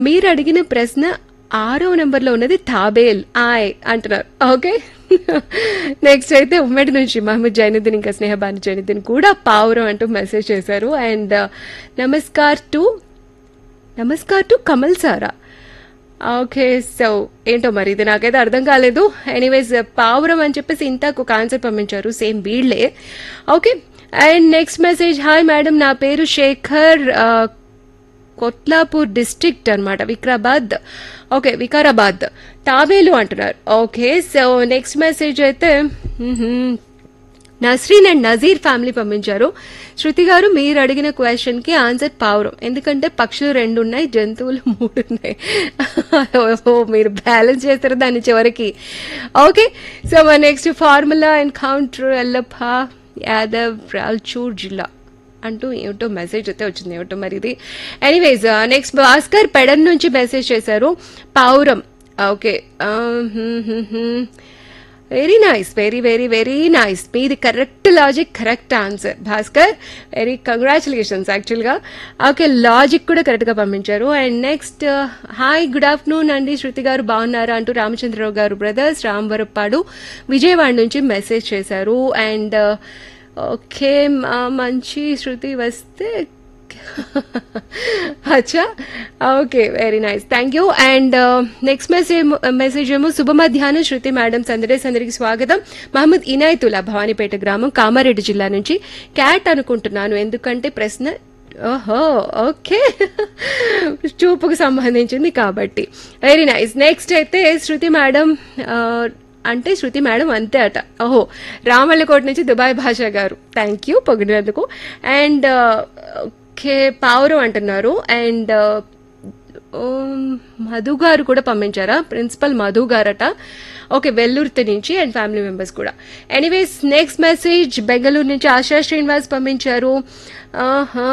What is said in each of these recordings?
మీరు అడిగిన ప్రశ్న ఆరో నెంబర్లో ఉన్నది తాబేల్ ఆయ్ అంటున్నారు ఓకే నెక్స్ట్ అయితే ఉమ్మడి నుంచి మహమ్మద్ జైనుద్దీన్ ఇంకా స్నేహబాను జైనుద్దీన్ కూడా పావురం అంటూ మెసేజ్ చేశారు అండ్ నమస్కార్ టు నమస్కార్ టు కమల్ సారా ఓకే సో ఏంటో మరి ఇది నాకైతే అర్థం కాలేదు ఎనీవేస్ పావురం అని చెప్పేసి ఇంతకు ఒక ఆన్సర్ పంపించారు సేమ్ వీళ్ళే okay and next message hi madam నా పేరు శేఖర్ ఆ, కొట్లాపూర్ డిస్ట్రిక్ట్ అన్నమాట వికారాబాద్ ఓకే వికారాబాద్ తాబేలు అంటున్నారు ఓకే సో నెక్స్ట్ మెసేజ్ అయితే మ్మ్హ్మ్. నస్రీన్ అండ్ నజీర్ ఫ్యామిలీ పంపించారు శృతి గారు మీరు అడిగిన క్వశ్చన్ కి ఆన్సర్ పావురం ఎందుకంటే పక్షులు రెండు ఉన్నాయి జంతువులు మూడు ఉన్నాయి ఓ మీరు బ్యాలెన్స్ చేస్తారు దాని చివరికి ఓకే సో మా next formula and counter Yellappa Yadav Raichur జిల్లా అంటూ ఏమిటో మెసేజ్ అయితే వచ్చింది ఏమిటో మరి ఇది ఎనీవేస్ నెక్స్ట్ భాస్కర్ పెడన్ నుంచి మెసేజ్ చేశారు పావురం okay very nice very very very nice మీది correct logic correct answer Bhaskar very congratulations యాక్చువల్గా ఓకే లాజిక్ కూడా కరెక్ట్గా పంపించారు and next hi good afternoon అండి శృతి గారు బాగున్నారా అంటూ రామచంద్రరావు గారు బ్రదర్స్ రాంవరప్పాడు విజయవాడ నుంచి మెసేజ్ చేశారు అండ్ ఓకే మంచి శృతి వస్తే అచ్చా okay very nice thank you and next message message ఏమో శుభ మధ్యాహ్నం శృతి మేడం సందడేస్ అందరికి స్వాగతం మహమ్మద్ ఇనాయతుల్లా భవానీపేట గ్రామం కామారెడ్డి జిల్లా నుంచి క్యాట్ అనుకుంటున్నాను ఎందుకంటే ప్రశ్న ఓహో ఓకే చూపుకు సంబంధించింది కాబట్టి వెరీ నైస్ నెక్స్ట్ అయితే శృతి మేడం ఆ, అంటే శృతి మేడం అంతే అట ఓహో రామల్లకోట నుంచి దుబాయ్ భాష గారు థ్యాంక్ యూ పొగిడినందుకు అండ్ ఓకే పావురం అంటున్నారు అండ్ మధు గారు కూడా పంపించారా ప్రిన్సిపల్ మధు గారట ఓకే వెల్లుర్తి నుంచి అండ్ ఫ్యామిలీ మెంబర్స్ కూడా ఎనీవేస్ నెక్స్ట్ మెసేజ్ బెంగళూరు నుంచి ఆశా శ్రీనివాస్ పంపించారు ఆహా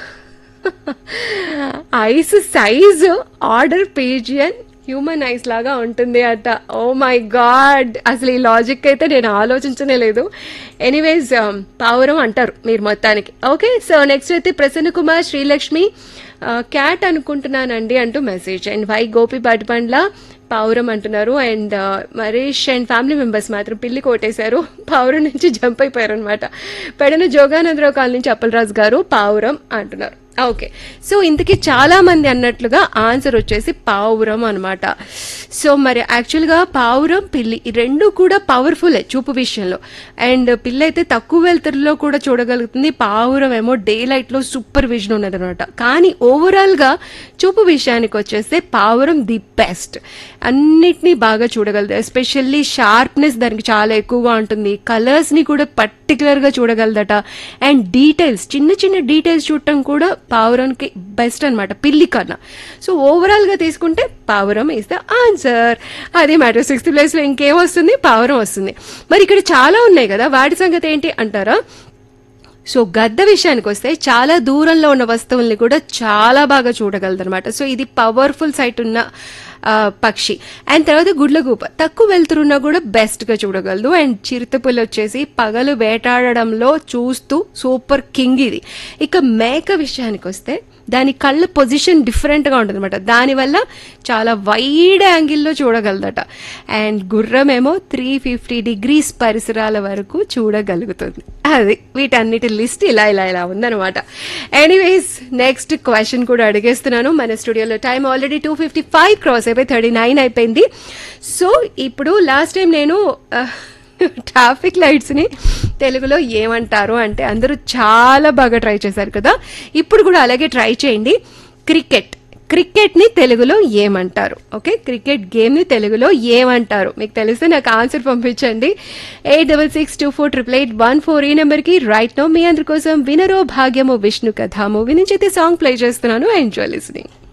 eyes size order pigeon human eyes లాగా ఉంటుంది అట ఓ మై గాడ్ అసలు ఈ లాజిక్ అయితే నేను ఆలోచించనే లేదు ఎనీవేస్ పావురం అంటారు మీరు మొత్తానికి ఓకే సో నెక్స్ట్ అయితే ప్రసన్న కుమార్ శ్రీలక్ష్మి క్యాట్ అనుకుంటున్నానండి అంటూ message and Y Gopi Patipandla పావురం అంటున్నారు and Marish and family members మాత్రం పిల్లి కొట్టేశారు పావురం నుంచి జంప్ అయిపోయారు అనమాట పెడన జోగానందరావు కాలనీ నుంచి అప్పలరాజు గారు పావురం అంటున్నారు ఓకే సో ఇంతకీ చాలా మంది అన్నట్లుగా ఆన్సర్ వచ్చేసి పావురం అనమాట సో మరి యాక్చువల్గా పావురం పిల్లి ఈ రెండు కూడా పవర్ఫుల్ చూపు విషయంలో అండ్ పిల్లి అయితే తక్కువ వెలుతురులో కూడా చూడగలుగుతుంది పావురం ఏమో డే లైట్ లో సూపర్ విజన్ ఉన్నది అనమాట కానీ ఓవరాల్ గా చూపు విషయానికి వచ్చేస్తే పావురం ది బెస్ట్ అన్నిటినీ బాగా చూడగలదు ఎస్పెషల్లీ షార్ప్నెస్ దానికి చాలా ఎక్కువగా ఉంటుంది కలర్స్ ని కూడా పర్టికులర్ గా చూడగలదట అండ్ డీటెయిల్స్ చిన్న చిన్న డీటెయిల్స్ చూడటం కూడా పావురానికి బెస్ట్ అన్నమాట పిల్లి కన్నా సో ఓవరాల్ గా తీసుకుంటే పావురం ఇస్ ద ఆన్సర్ అది మ్యాటర్ సిక్స్త్ ప్లేస్ లో ఇంకేం వస్తుంది పావురం వస్తుంది మరి ఇక్కడ చాలా ఉన్నాయి కదా వాటి సంగతి ఏంటి అంటారా సో గద్ద విషయానికి వస్తే చాలా దూరంలో ఉన్న వస్తువుల్ని కూడా చాలా బాగా చూడగలదన్నమాట సో ఇది పవర్ఫుల్ సైట్ ఉన్న ఆ, పక్షి అండ్ తర్వాత గుడ్లగూప తక్కువ వెళ్తురున్నా కూడా బెస్ట్ గా చూడగలదు అండ్ చిరుతపులు వచ్చేసి పగలు వేటాడడంలో చూస్తూ సూపర్ కింగ్ ఇది ఇక మేక విషయానికి వస్తే దాని కళ్ళ పొజిషన్ డిఫరెంట్ గా ఉంటుంది అనమాట దానివల్ల చాలా వైడ్ యాంగిల్లో చూడగలదట అండ్ గుర్రం ఏమో త్రీ ఫిఫ్టీ డిగ్రీస్ పరిసరాల వరకు చూడగలుగుతుంది అది వీటన్నిటి లిస్ట్ ఇలా ఇలా ఇలా ఉందన్నమాట ఎనీవేస్ నెక్స్ట్ క్వశ్చన్ కూడా అడిగేస్తున్నాను మన స్టూడియోలో time already two fifty five cross అయిపోయి థర్టీ నైన్ అయిపోయింది సో ఇప్పుడు లాస్ట్ టైం నేను ఆ, ట్రాఫిక్ లైట్స్ ని తెలుగులో ఏమంటారు అంటే అందరూ చాలా బాగా ట్రై చేశారు కదా ఇప్పుడు కూడా అలాగే ట్రై చేయండి క్రికెట్ క్రికెట్ ని తెలుగులో ఏమంటారు ఓకే క్రికెట్ గేమ్ ని తెలుగులో ఏమంటారు మీకు తెలిస్తే నాకు ఆన్సర్ పంపించండి eight double six two four triple eight one four ఈ నెంబర్ కి రైట్ నో మీ అందరి కోసం వినరో భాగ్యము విష్ణు కథ మూవీ నుంచి అయితే సాంగ్ ప్లే చేస్తున్నాను ఎంజాయ్ లిస్నింగ్